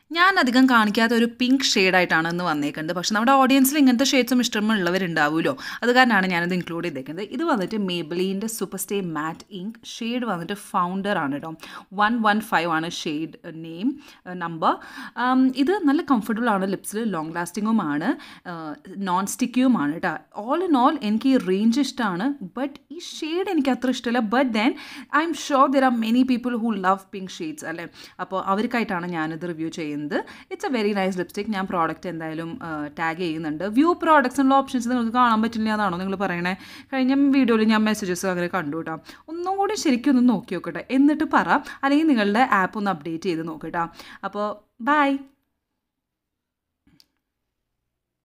ഞാൻ അധികം കാണിക്കാത്ത ഒരു പിങ്ക് ഷെയ്ഡായിട്ടാണ് ഇന്ന് വന്നേക്കുന്നത് പക്ഷെ നമ്മുടെ ഓഡിയൻസിൽ ഇങ്ങനത്തെ ഷെയ്ഡ്സും ഇഷ്ടമുള്ളവരുണ്ടാവുമല്ലോ അത് കാരണമാണ് ഞാനത് ഇൻക്ലൂഡ് ചെയ്തേക്കുന്നത് ഇത് വന്നിട്ട് മേബിലീൻ്റെ super stay matte ink shade വന്നിട്ട് ഫൗണ്ടർ ആണ് കേട്ടോ വൺ വൺ ഫൈവ് ആണ് ഷെയ്ഡ് നെയിം നമ്പർ ഇത് നല്ല കംഫർട്ടബിൾ ആണ് ലിപ്സിൽ ലോങ് ലാസ്റ്റിങ്ങുമാണ് നോൺ സ്റ്റിക്കിയുമാണ് കേട്ടോ ഓൾ ഇൻ ഓൾ എനിക്ക് ഈ റേഞ്ച് ഇഷ്ടമാണ് ബട്ട് ഈ ഷെയ്ഡ് എനിക്ക് അത്ര ഇഷ്ടമില്ല but then I'm sure there are many people who love pink shades അല്ലേ അപ്പോൾ അവർക്കായിട്ടാണ് ഞാനിത് റിവ്യൂ ചെയ്യുന്നത് it's a very nice lipstick ഞാൻ പ്രോഡക്റ്റ് എന്തായാലും ടാഗ് ചെയ്യുന്നുണ്ട് വ്യൂ പ്രോഡക്ട്സിനുള്ള ഓപ്ഷൻസ് നിങ്ങൾക്ക് കാണാൻ പറ്റില്ല എന്നാണോ നിങ്ങൾ പറയണേ കഴിഞ്ഞ വീഡിയോയിൽ ഞാൻ മെസ്സേജസ് അങ്ങനെ കണ്ടു കേട്ടോ ഒന്നും കൂടി ശരിക്കും ഒന്ന് നോക്കി നോക്കട്ടെ എന്നിട്ട് പറ അല്ലെങ്കിൽ നിങ്ങളുടെ ആപ്പ് ഒന്ന് അപ്ഡേറ്റ് ചെയ്ത് നോക്കട്ടോ അപ്പോൾ ബൈ